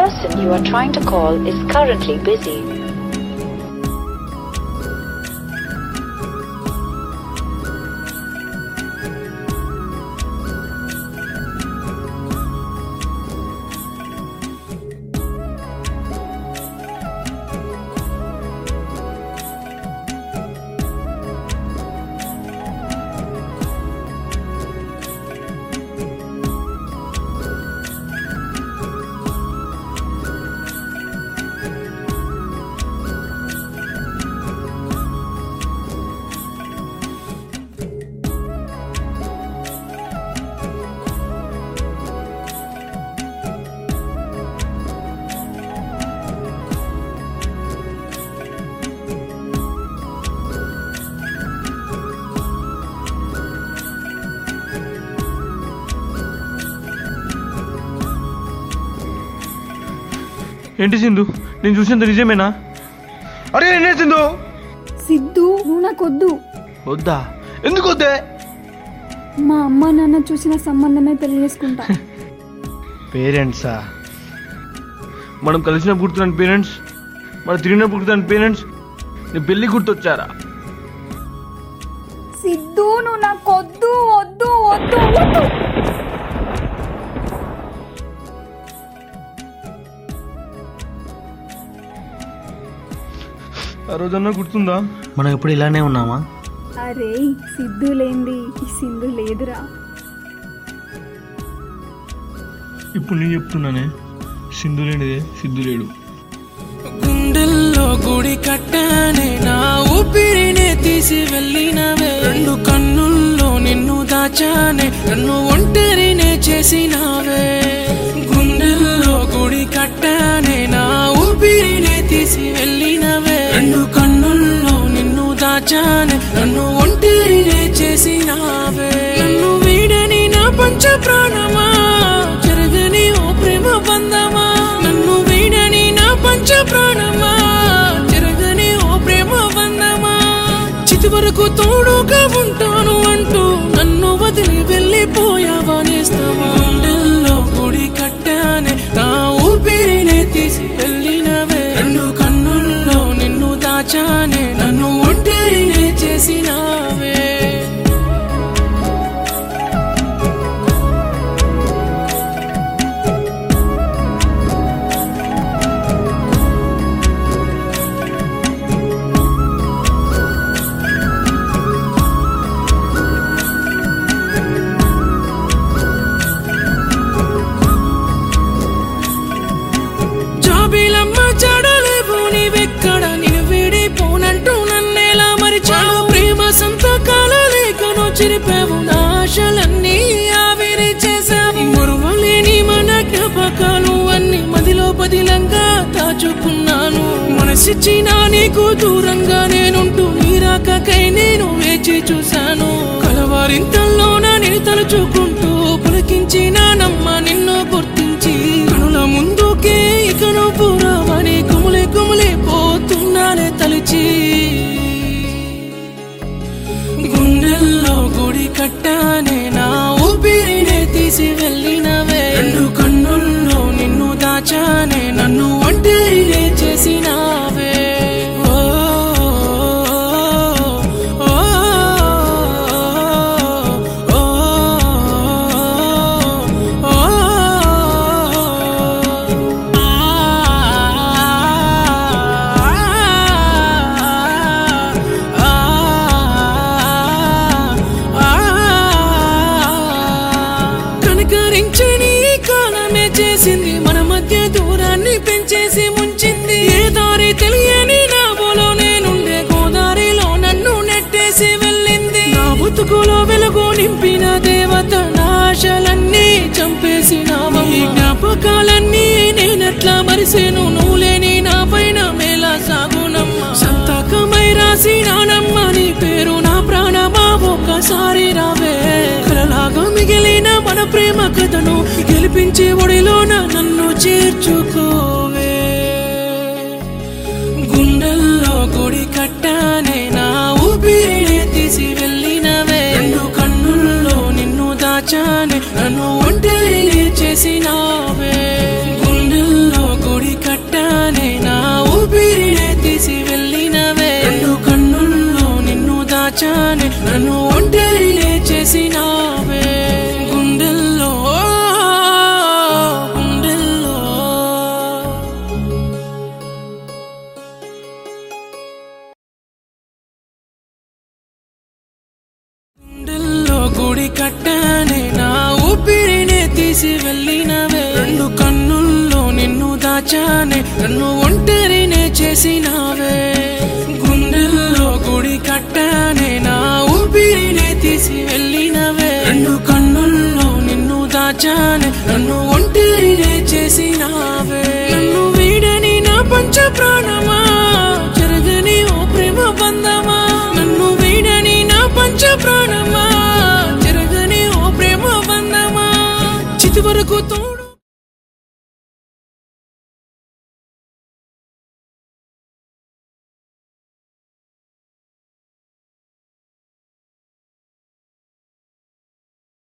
person you are trying to call is currently busy. ఏంటి సింధు నేను చూసినంత నిజమేనా అరే నేనే సింధు సిద్ధు నువ్వు నాకొద్దు వద్దా ఎందుకు వద్దే మా అమ్మ నాన్న చూసిన సంబంధమే పెళ్లి చేసుకుంటా పేరెంట్సా మనం కలిసిన గుర్తున్న పేరెంట్స్ మనం తిరిగిన గుర్తున్న పేరెంట్స్ నీ పెళ్లి గుర్తొచ్చారా సిద్ధు నువ్వు నాకొద్దు వద్దు వద్దు వద్దు ఆ రోజన్నా గుర్తుందా మనం ఎప్పుడు ఇలానే ఉన్నామా అరే సిద్ధు లేంది ఈ సింధు లేదురా ఇప్పుడు నేను చెప్తున్నానే సింధు లేనిదే సిద్ధు లేడు గుండెల్లో గుడి కట్టానే నా ఊపిరినే తీసి వెళ్ళినవే రెండు కన్నుల్లో నిన్ను దాచానే నన్ను ఒంటరినే చేసినావే గుండెల్లో గుడి కట్టానే నా ఊపిరినే తీసి వెళ్ళినవే రెండు కన్నుల్లో నిన్ను దాచానే నన్ను ఒంటరినే చేసినావే నన్ను వీడని నా పంచ ప్రాణమా జరగని ఓ ప్రేమ బంధమా నన్ను వీడని నా పంచ ప్రాణమా జరగని ఓ ప్రేమ బంధమా చితి వరకు తోడుగా ఉంటాను అంటూ నన్ను వదిలి వెళ్ళిపోయావా నేస్తావా గుండెల్లో గుడి కట్టానే నా ఊపిరినే తీసి వెళ్ళినవే రెండు కన్నుల్లో నిన్ను దాచానే నన్ను ఒంటరినే చేసినావే జాబిలమ్మ చాడలేవు నీవెక్కడ నేను వీడిపోనంటూ నన్నేలా మరిచాను ప్రేమ సంతకాల లేఖను చిరిపావు నా ఆశలన్నీ ఆవిరి చేశావు మురువలేని మన జ్ఞాపకాలు అన్ని మదిలో పదిలంగా దాచుకున్నాను మనసిచ్చిన నీకు దూరంగా నేనుంటూ నీ రాకకై నేను వేచి చూశాను కలవారింతల్లోన నేను తలుచుకుంటూ పులకించినానమ్మ నిన్ను గుర్తించి కనుల ముందుకే ఇకను పురావని కుములే కుములే పోతున్నానే తలిచి గుండెల్లో గుడి కట్టానే నా ఊపిరినే తీసి వెళ్ళినవే రెండు కన్నుల్లో నిన్ను దాచానే నన్ను ఒంటరినే చేసినావే ఓ, ఓ, ఓ, ఓ, కనకరించని ఈ కాలమే చేసింది మన మధ్య దూరాన్ని పెంచేసి ముంచింది ఏ దారి తెలియని నాబోలో నేనుండే గోదారిలో నన్ను నెట్టేసి వెళ్ళింది నా బతుకులో వెలుగు నింపిన దేవత నా ఆశలన్నీ చంపేసినావా ఈ జ్ఞాపకాలన్నీ నేనెట్లా మరిసేను నువ్వు లేని నా పైన మేళ సాగునమ్మ సంతకమై రాసినానమ్మ నీ పేరు నా ప్రాణమా ఒక్కసారి రావే కలలాగా మిగిలిన మన ప్రేమ కథను గెలిపించి ఒడిలోన నన్ను చేర్చుకోవే గుండెల్లో గుడి కట్టానే నా ఊపిరినే తీసి వెళ్ళినవే రెండు కన్నుల్లో నిన్ను దాచానే నన్ను ఒంటరినే చేసినావే గుండెల్లో దాచానే నన్ను ఒంటరినే చేసినావే గుండెల్లో గుండెల్లో గుండెల్లో గుడి కట్టానే నా ఊపిరినే తీసి వెళ్ళినవే రెండు కన్నుల్లో నిన్ను దాచానే నన్ను ఒంటరినే చేసినావే గుండెల్లో గుడి కట్టానే నా ఊపిరినే తీసి వెళ్ళినవే రెండు కన్నుల్లో నిన్ను దాచానే నన్ను ఒంటరినే చేసినావే నన్ను